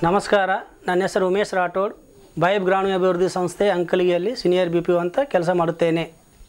ನಮಸ್ಕಾರ ನನ್ನ ಹೆಸರು ಉಮೇಶ್ ರಾಠೋಡ್ ಬೈಬ್ ಗ್ರಾಮೀಣ ಅಭಿವೃದ್ಧಿ ಸಂಸ್ಥೆ ಅಂಕಲಿಗೆಯಲ್ಲಿ ಸೀನಿಯರ್ ಬಿ ಪಿ ಅಂತ ಕೆಲಸ ಮಾಡುತ್ತೇನೆ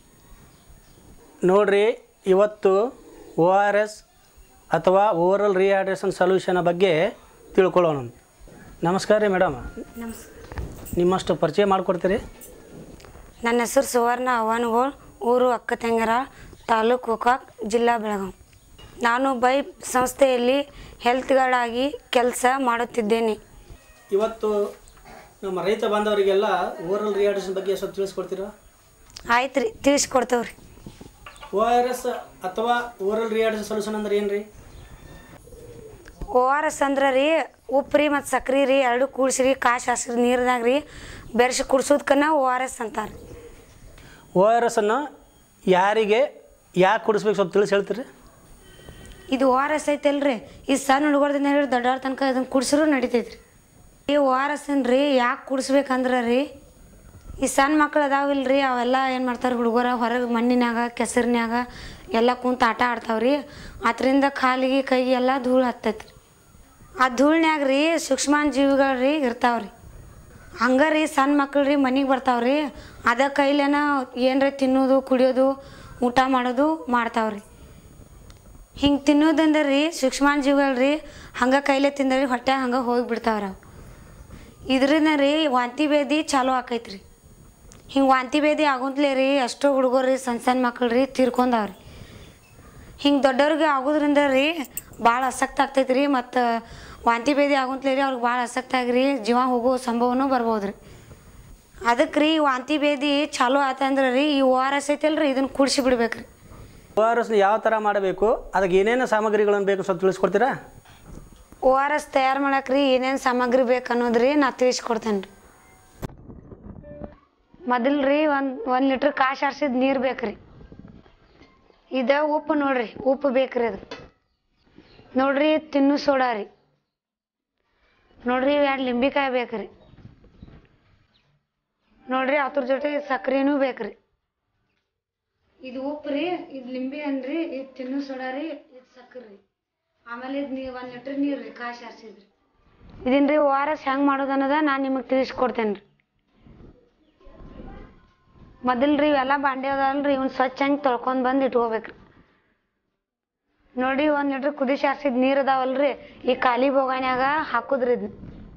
ನೋಡ್ರಿ ಇವತ್ತು ಒ ಆರ್ ಎಸ್ ಅಥವಾ ಓರಲ್ ರಿಹೈಡ್ರೇಷನ್ ಸೊಲ್ಯೂಷನ್ ಬಗ್ಗೆ ತಿಳ್ಕೊಳ್ಳೋಣ ನಮಸ್ಕಾರ ರೀ ಮೇಡಮ್ ನಮಸ್ಕಾರ ನಿಮ್ಮಷ್ಟು ಪರಿಚಯ ಮಾಡಿಕೊಡ್ತೀರಿ ನನ್ನ ಹೆಸರು ಸುವರ್ಣ ಅವನ್ಗೋಳ್ ಊರು ಅಕ್ಕತಂಗರ ತಾಲೂಕು ಗೋಕಾಕ್ ಜಿಲ್ಲಾ ಬೆಳಗಾವಿ ನಾನು ಬೈ ಸಂಸ್ಥೆಯಲ್ಲಿ ಹೆಲ್ತ್ ಗಾರ್ಡ್ ಆಗಿ ಕೆಲಸ ಮಾಡುತ್ತಿದ್ದೇನೆ ಇವತ್ತು ನಮ್ಮ ರೈತ ಬಾಂಧವರಿಗೆಲ್ಲ ಓರಲ್ ರಿಹೈಡ್ರೇಷನ್ ಬಗ್ಗೆ ಸ್ವಲ್ಪ ತಿಳಿಸ್ಕೊಡ್ತೀರಾ ಆಯ್ತು ರೀ ತಿಳಿಸ್ಕೊಡ್ತೇವೆ ರೀ ಒ ಆರ್ ಎಸ್ ಅಥವಾ ಓರಲ್ ರಿಹೈಡ್ರೇಷನ್ ಸೊಲ್ಯೂಷನ್ ಅಂದ್ರೆ ಏನು ರೀ ಓ ಆರ್ ಎಸ್ ಅಂದ್ರೆ ರೀ ಉಪ್ಪು ರೀ ಮತ್ತು ಸಕ್ರೆ ರೀ ಎರಡು ಕೂಡಿಸ್ರಿ ಕಾಸು ಹಸಿರು ನೀರ್ದಾಗ ರೀ ಬೆರೆಸಿ ಕುಡ್ಸೋದ್ಕನ್ನ ಓ ಆರ್ ಎಸ್ ಅಂತಾರೆ ಒ ಆರ್ ಎಸ್ ಅನ್ನು ಯಾರಿಗೆ ಯಾಕೆ ಕುಡಿಸ್ಬೇಕು ಸ್ವಲ್ಪ ತಿಳಿಸಿ ಹೇಳ್ತೀರಿ ಇದು ಓ ಆರ್ ಎಸ್ ಐತಲ್ರಿ ಈ ಸಣ್ಣ ಹುಡುಗರ್ದಿಂದ ಹೇಳಿ ದೊಡ್ಡವ್ರ ತನಕ ಇದನ್ನು ಕುಡಿಸ್ರು ನಡಿತೈತ್ರಿ ಈ ಓ ಆರ್ ಎಸ್ ರೀ ಯಾಕೆ ಕುಡಿಸ್ಬೇಕಂದ್ರೆ ರೀ ಈ ಸಣ್ಣ ಮಕ್ಳು ಅದಾವಿಲ್ರಿ ಅವೆಲ್ಲ ಏನು ಮಾಡ್ತಾರೆ ಹುಡುಗರ ಹೊರಗೆ ಮಣ್ಣಿನಾಗ ಕೆಸರಿನ್ಯಾಗ ಎಲ್ಲ ಕುಂತು ಆಟ ಆಡ್ತಾವ್ರಿ ಅದರಿಂದ ಕಾಲಿಗೆ ಕೈಗೆ ಎಲ್ಲ ಧೂಳು ಹತ್ತೈತ್ರಿ ಆ ಧೂಳ್ನ್ಯಾಗ ರೀ ಸೂಕ್ಷ್ಮಾಣು ಜೀವಿಗಳು ರೀ ಇರ್ತಾವ್ರಿ ಹಂಗೆ ರೀ ಸಣ್ಣ ಮಕ್ಳು ರೀ ಮನೆಗೆ ಬರ್ತಾವ್ರಿ ಅದ ಕೈಲೇನ ಏನರ ತಿನ್ನೋದು ಕುಡಿಯೋದು ಊಟ ಮಾಡೋದು ಮಾಡ್ತಾವ್ರಿ ಹಿಂಗೆ ತಿನ್ನೋದಂದ್ರೆ ರೀ ಸೂಕ್ಷ್ಮಾಣು ಜೀವಿಗಳು ರೀ ಹಂಗೆ ಕೈಲೇ ತಿಂದ್ರೆ ಹೊಟ್ಟೆ ಹಂಗೆ ಹೋಗಿ ಬಿಡ್ತಾವ್ರಿ ಅವು ಇದರಿಂದ ರೀ ವಾಂತಿ ಭೇದಿ ಚಾಲೂ ಆಕೈತ್ರಿ ಹಿಂಗೆ ವಾಂತಿ ಭೇದಿ ಆಗುಂತ್ಲೇ ರೀ ಎಷ್ಟೋ ಹುಡುಗರು ರೀ ಸಣ್ಣ ಸಣ್ಣ ಮಕ್ಳು ರೀ ತೀರ್ಕೊಂಡವ್ರಿ ಹಿಂಗೆ ದೊಡ್ಡವ್ರಿಗೆ ಆಗೋದ್ರಿಂದ ರೀ ಭಾಳ ಆಸಕ್ತಿ ಆಗ್ತೈತೆ ರೀ ಮತ್ತು ವಾಂತಿ ಭೇದಿ ಆಗುಂತ್ಲೇ ರೀ ಅವ್ರಿಗೆ ಭಾಳ ಆಸಕ್ತಿ ಆಗಿರಿ ಜೀವ ಹೋಗೋ ಸಂಭವನೂ ಬರ್ಬೋದು ರೀ ಅದಕ್ಕೆ ರೀ ವಾಂತಿ ಭೇದಿ ಚಾಲೂ ಆತಂದ್ರೆ ರೀ ಈ ಓ ಆರ್ ಎಸ್ ಐತಲ್ಲ ರೀ ಇದನ್ನು ಕುಡಿಸಿ ಬಿಡ್ಬೇಕು ರೀ ಒ ಆರ್ ಎಸ್ನ ಯಾವ ಥರ ಮಾಡಬೇಕು ಅದಕ್ಕೆ ಏನೇನು ಸಾಮಗ್ರಿಗಳನ್ನು ಬೇಕು ಸ್ವಲ್ಪ ತಿಳಿಸ್ಕೊಡ್ತೀರಾ ಓ ಆರ್ ಎಸ್ ತಯಾರು ಮಾಡಕ್ಕೆ ರೀ ಏನೇನು ಸಾಮಗ್ರಿ ಬೇಕು ಅನ್ನೋದು ರೀ ನಾ ತಿಳಿಸ್ಕೊಡ್ತೇನೆ ರೀ ಮೊದಲು ರೀ ಒಂದು ಒಂದು ಲೀಟ್ರ್ ಕಾಸು ಆರ್ಸಿದ ನೀರು ಬೇಕು ರೀ ಇದು ಉಪ್ಪು ನೋಡ್ರಿ ಉಪ್ಪು ಬೇಕು ರೀ ಅದು ನೋಡ್ರಿ ತಿನ್ನು ಸೋಡಾ ರೀ ನೋಡ್ರಿ ಎರಡು ಲಿಂಬಿಕಾಯಿ ಬೇಕು ರೀ ನೋಡ್ರಿ ಅದ್ರ ಜೊತೆ ಸಕ್ರೆನೂ ಬೇಕು ರೀ ಇದು ಉಪ್ಪು ರೀ ಇದು ಲಿಂಬೆ ಅನ್ರಿ ಇದು ತಿನ್ನು ಸೋಡಾ ರೀ ಇದು ಸಕ್ಕರೆ ರೀ ಆಮೇಲೆ ಇದು ನೀವು ಒಂದು ಲೀಟ್ರ್ ನೀರು ರೀ ಕಾಸು ಆರಿಸಿದ್ರಿ ಇದನ್ನ ರೀ ಓ ಆರ್ ಎಸ್ ಹೆಂಗೆ ಮಾಡೋದು ಅನ್ನೋದ ನಾನು ನಿಮಗೆ ತಿಳಿಸ್ಕೊಡ್ತೇನೆ ರೀ ಮೊದಲು ರೀ ಇವೆಲ್ಲ ಬಾಂಡೆ ಅದಾವಲ್ಲ ರೀ ಇವ್ನ ಸ್ವಚ್ಛ ಹಂಗೆ ತೊಳ್ಕೊಂಡು ಬಂದು ಇಟ್ಕೋಬೇಕ್ರಿ ನೋಡಿ ಒಂದು ಲೀಟ್ರ್ ಕುದಿಸಿ ಆರಿಸಿದ ನೀರು ಅದಾವಲ್ಲ ರೀ ಈ ಖಾಲಿ ಬೋಗಾನ್ಯಾಗ ಹಾಕುದ್ರಿ ಇದನ್ನ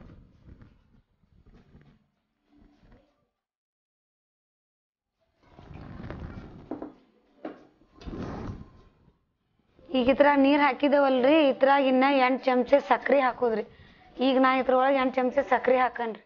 ಈಗ ಇದ್ರಾಗ ನೀರು ಹಾಕಿದೇವಲ್ರಿ ಇದ್ರಾಗ ಇನ್ನ ಎಂಟು ಚಮಚೆ ಸಕ್ರೆ ಹಾಕೋದ್ರಿ ಈಗ ನಾ ಇದ್ರೊಳಗೆ ಎಂಟು ಚಮಚೆ ಸಕ್ರೆ ಹಾಕನ್ರಿ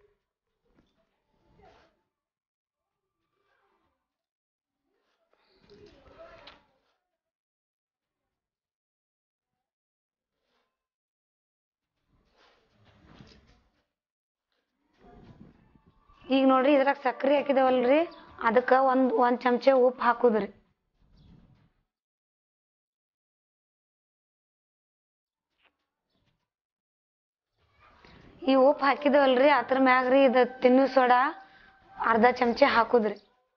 ಈಗ ನೋಡ್ರಿ ಇದ್ರಾಗ ಸಕ್ರೆ ಹಾಕಿದೇವಲ್ರಿ ಅದಕ್ಕೆ ಒಂದು ಒಂದು ಚಮಚೆ ಉಪ್ಪು ಹಾಕುದ್ರಿ ಈ ಉಪ್ಪು ಹಾಕಿದವಲ್ರಿ ಅದ್ರ ಮ್ಯಾಗ ರೀ ಇದು ತಿನ್ನು ಸೋಡಾ ಅರ್ಧ ಚಮಚೆ ಹಾಕುದ್ರಿ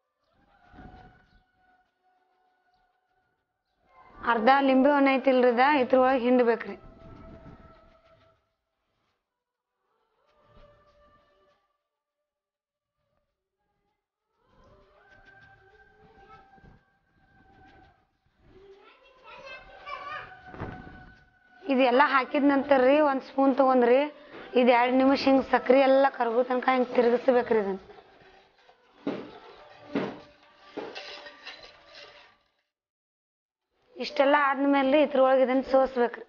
ಅರ್ಧ ಲಿಂಬೆ ಹಣ್ಣು ಐತಿಲ್ರಿ ಇದ ಇದ್ರೊಳಗೆ ಹಿಂಡ್ಬೇಕ್ರಿ ಇದೆಲ್ಲ ಹಾಕಿದ ನಂತರ ರೀ ಒಂದು ಸ್ಪೂನ್ ತೊಗೊಂಡ್ರಿ ಇದು ಎರಡು ನಿಮಿಷ ಹಿಂಗೆ ಸಕ್ರೆ ಎಲ್ಲ ಕರ್ಗೋ ತನಕ ಹಿಂಗೆ ತಿರುಗಿಸ್ಬೇಕ್ರಿ ಇದನ್ನು ಇಷ್ಟೆಲ್ಲ ಆದ್ಮೇಲೆ ರೀ ಇದ್ರೊಳಗೆ ಇದನ್ನು ಸೋಸ್ಬೇಕ್ರಿ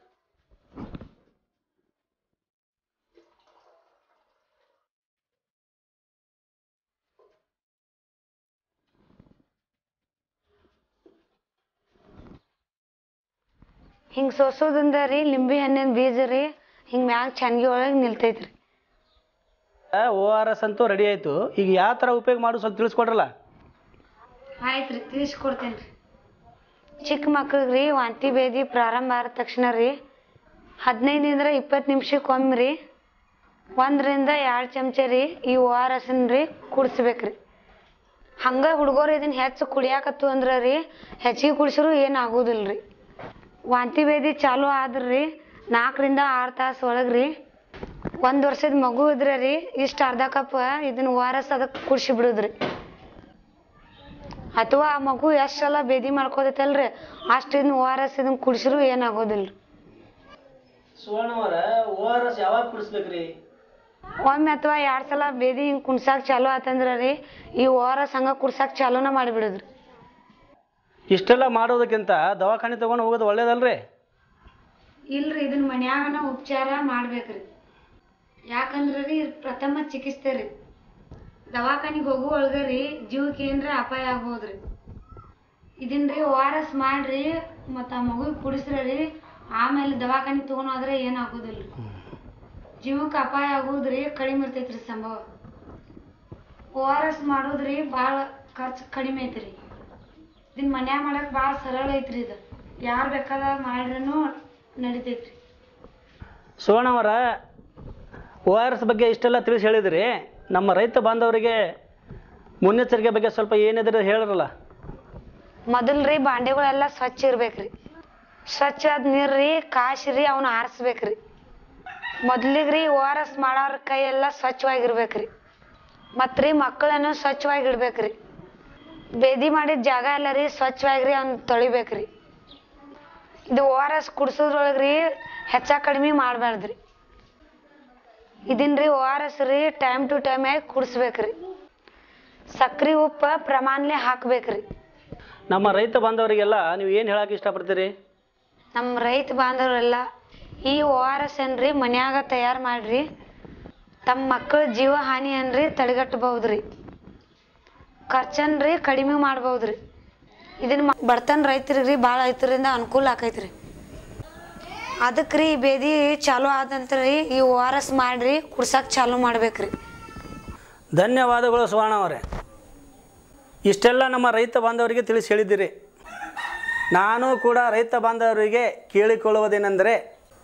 ಹಿಂಗೆ ಸೋಸೋದ್ರಿಂದ ರೀ ಲಿಂಬೆ ಹಣ್ಣಿನ ಬೀಜ ರೀ ಹಿಂಗೆ ಮ್ಯಾಗ ಚನ್ಗಿ ಒಳಗೆ ನಿಲ್ತೈತ್ರಿ ಒ ಆರ್ ಎಸ್ ಅಂತೂ ರೆಡಿ ಆಯಿತು ಈಗ ಯಾವ ಥರ ಉಪಯೋಗ ಮಾಡೋದು ಸ್ವಲ್ಪ ತಿಳಿಸ್ಕೊಡ್ರಲ್ಲ ಆಯ್ತು ರೀ ತಿಳಿಸ್ಕೊಡ್ತೇನೆ ರೀ ಚಿಕ್ಕ ಮಕ್ಳಿಗೆ ರೀ ವಾಂತಿ ಭೇದಿ ಪ್ರಾರಂಭ ಆದ ತಕ್ಷಣ ರೀ ಹದಿನೈದರಿಂದ ಇಪ್ಪತ್ತು ನಿಮಿಷಕ್ಕೊಮ್ಮೆ ರೀ ಒಂದರಿಂದ ಎರಡು ಚಮಚ ರೀ ಈ ಓ ಆರ್ ಎಸ್ನ ರೀ ಕುಡಿಸ್ಬೇಕ್ರಿ ಹಂಗೆ ಹುಡುಗರು ಇದನ್ನ ಹೆಚ್ಚು ಕುಡಿಯಾಕತ್ತು ಅಂದ್ರೆ ರೀ ಹೆಚ್ಚಿಗೆ ಕುಡಿಸಿದ್ರು ಏನು ಆಗೋದಿಲ್ಲ ರೀ ವಾಂತಿ ಭೇದಿ ಚಾಲು ಆದ್ರೆ ರೀ ನಾಲ್ಕರಿಂದ ಆರು ತಾಸು ಒಳಗೆ ರೀ ಒಂದು ವರ್ಷದ ಮಗು ಇದ್ರೆ ರೀ ಇಷ್ಟು ಅರ್ಧ ಕಪ್ ಇದನ್ನ ಓ ಆರ್ ಎಸ್ ಅದಕ್ಕೆ ಕುಡ್ಸಿ ಬಿಡುದ್ರಿ ಅಥವಾ ಆ ಮಗು ಎಷ್ಟು ಸಲ ಬೇದಿ ಮಾಡ್ಕೋತೈತಲ್ರಿ ಅಷ್ಟು ಇದನ್ನ ಓ ಆರ್ ಎಸ್ ಇದನ್ನ ಕುಡಿಸಿರು ಏನಾಗೋದಿಲ್ಲ ಸುವರ್ಣವರ ಓ ಆರ್ ಎಸ್ ಯಾವಾಗ ಕುಡಿಸ್ಬೇಕ್ರಿ ಒಮ್ಮೆ ಅಥವಾ ಎರಡು ಸಲ ಬೇದಿ ಹಿಂಗೆ ಕುಣ್ಸಾಕ್ ಚಾಲು ಆತಂದ್ರೆ ರೀ ಈ ಓ ಆರ್ ಎಸ್ ಹಂಗೆ ಕುಡ್ಸಾಕ್ ಚಾಲೂನ ಮಾಡಿಬಿಡುದ್ರಿ ಇಷ್ಟೆಲ್ಲ ಮಾಡೋದಕ್ಕಿಂತ ದವಾಖಾನೆ ತೊಗೊಂಡು ಹೋಗೋದು ಒಳ್ಳೇದಲ್ರಿ ಇಲ್ರಿ ಇದನ್ನ ಮನ್ಯಾಗನ ಉಪಚಾರ ಮಾಡ್ಬೇಕ್ರಿ ಯಾಕಂದ್ರೆ ರೀ ಇದ್ ಪ್ರಥಮ ಚಿಕಿತ್ಸೆ ರೀ ದವಾಖಾನಿಗೆ ಹೋಗೋ ಒಳಗೆ ರೀ ಜೀವಕ್ಕೆ ಏನ್ರ ಅಪಾಯ ಆಗ್ಬೋದ್ರಿ ಇದನ್ನ ರೀ ಓ ಆರ್ ಎಸ್ ಮಾಡ್ರಿ ಮತ್ತು ಆ ಮಗುಗೆ ಕುಡಿಸ್ರಿ ರೀ ಆಮೇಲೆ ದವಾಖಾನಿಗೆ ತೊಗೊಂಡು ಹೋದ್ರೆ ಏನಾಗೋದಿಲ್ಲ ರೀ ಜೀವಕ್ಕೆ ಅಪಾಯ ಆಗೋದ್ರಿ ಕಡಿಮೆ ಇರ್ತೈತ್ರಿ ಸಂಭವ ಓ ಆರ್ ಎಸ್ ಮಾಡೋದ್ರಿ ಭಾಳ ಖರ್ಚು ಕಡಿಮೆ ಐತ್ರಿ ಇದನ್ನ ಮನ್ಯಾಗ ಮಾಡಕ್ಕೆ ಭಾಳ ಸರಳ ಐತ್ರಿ ಇದು ಯಾರು ಬೇಕಾದಾಗ ಮಾಡ್ರೂ ನಡಿತೈತ್ರಿ ಸುವರ್ಣವರ ಓ ಆರ್ ಎಸ್ ಬಗ್ಗೆ ಇಷ್ಟೆಲ್ಲ ತಿಳಿಸಿ ಹೇಳಿದ್ರಿ ನಮ್ಮ ರೈತ ಬಾಂಧವರಿಗೆ ಮುನ್ನೆಚ್ಚರಿಕೆ ಬಗ್ಗೆ ಸ್ವಲ್ಪ ಏನಿದ್ರೆ ಹೇಳಿರಲ್ಲ ಮೊದಲು ರೀ ಬಾಂಡೆಗಳೆಲ್ಲ ಸ್ವಚ್ಛ ಇರ್ಬೇಕ್ರಿ ಸ್ವಚ್ಛ ಆದ ನೀರು ರೀ ಕಾಯಿಸ್ರಿ ಅವನ್ನ ಆರಿಸ್ಬೇಕ್ರಿ ಮೊದ್ಲಿಗೆ ರೀ ಓ ಆರ್ ಎಸ್ ಮಾಡೋರ ಕೈ ಎಲ್ಲ ಸ್ವಚ್ಛವಾಗಿರ್ಬೇಕ್ರಿ ಮತ್ತು ರೀ ಮಕ್ಕಳನ್ನು ಸ್ವಚ್ಛವಾಗಿ ಇಡ್ಬೇಕ್ರಿ ಬೇದಿ ಮಾಡಿದ ಜಾಗ ಎಲ್ಲ ರೀ ಸ್ವಚ್ಛವಾಗಿ ಅವ್ನ ತೊಳಿಬೇಕ್ರಿ ಇದು ಓ ಆರ್ ಎಸ್ ಕುಡ್ಸೋದ್ರೊಳಗೆ ರೀ ಹೆಚ್ಚ ಕಡಿಮೆ ಮಾಡಬಾರ್ದ್ರಿ ಇದನ್ನ ರೀ ಓ ಆರ್ ಎಸ್ ರೀ ಟೈಮ್ ಟು ಟೈಮ್ ಆಗಿ ಕುಡಿಸ್ಬೇಕ್ರಿ ಸಕ್ರೆ ಉಪ್ಪು ಪ್ರಮಾಣಲೆ ಹಾಕ್ಬೇಕ್ರಿ ನಮ್ಮ ರೈತ ಬಾಂಧವರಿಗೆಲ್ಲ ನೀವು ಏನು ಹೇಳಕ್ಕೆ ಇಷ್ಟಪಡ್ತೀರಿ ನಮ್ಮ ರೈತ ಬಾಂಧವರೆಲ್ಲ ಈ ಓ ಆರ್ ಎಸ್ ಏನ್ರಿ ಮನ್ಯಾಗ ತಯಾರು ಮಾಡ್ರಿ ತಮ್ಮ ಮಕ್ಕಳ ಜೀವ ಹಾನಿ ಏನ್ರಿ ತಡೆಗಟ್ಟಬಹುದ್ರಿ ಖರ್ಚನ್ರಿ ಕಡಿಮೆ ಮಾಡ್ಬೋದ್ರಿ ಇದನ್ನ ಮ- ಬಡತನ ರೈತರಿಗೆ ಭಾಳ ರೈತರಿಂದ ಅನುಕೂಲ ಆಕೈತ್ರಿ ಅದಕ್ಕೆ ರೀ ಬೇದಿ ಚಾಲು ಆದ ನಂತರ ರೀ ಈ ಓ ಆರ್ ಎಸ್ ಮಾಡ್ರಿ ಕುಡ್ಸಕ್ಕೆ ಚಾಲು ಮಾಡ್ಬೇಕ್ರಿ ಧನ್ಯವಾದಗಳು ಸುವರ್ಣ ಅವರೇ ಇಷ್ಟೆಲ್ಲ ನಮ್ಮ ರೈತ ಬಾಂಧವರಿಗೆ ತಿಳಿಸಿ ಹೇಳಿದ್ದೀರಿ ನಾನು ಕೂಡ ರೈತ ಬಾಂಧವರಿಗೆ ಕೇಳಿಕೊಳ್ಳುವುದೇನೆಂದರೆ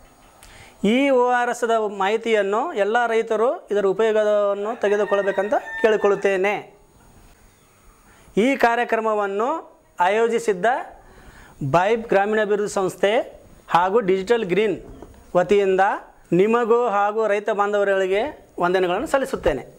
ಈ ಓ ಆರ್ ಎಸ್ದ ಮಾಹಿತಿಯನ್ನು ಎಲ್ಲ ರೈತರು ಇದರ ಉಪಯೋಗವನ್ನು ತೆಗೆದುಕೊಳ್ಳಬೇಕಂತ ಕೇಳಿಕೊಳ್ಳುತ್ತೇನೆ ಈ ಕಾರ್ಯಕ್ರಮವನ್ನು ಆಯೋಜಿಸಿದ್ದ ಬೈಬ್ ಗ್ರಾಮೀಣಾಭಿವೃದ್ಧಿ ಸಂಸ್ಥೆ ಹಾಗೂ ಡಿಜಿಟಲ್ ಗ್ರೀನ್ ವತಿಯಿಂದ ನಿಮಗೂ ಹಾಗೂ ರೈತ ಬಾಂಧವರುಗಳಿಗೆ ವಂದನೆಗಳನ್ನು ಸಲ್ಲಿಸುತ್ತೇನೆ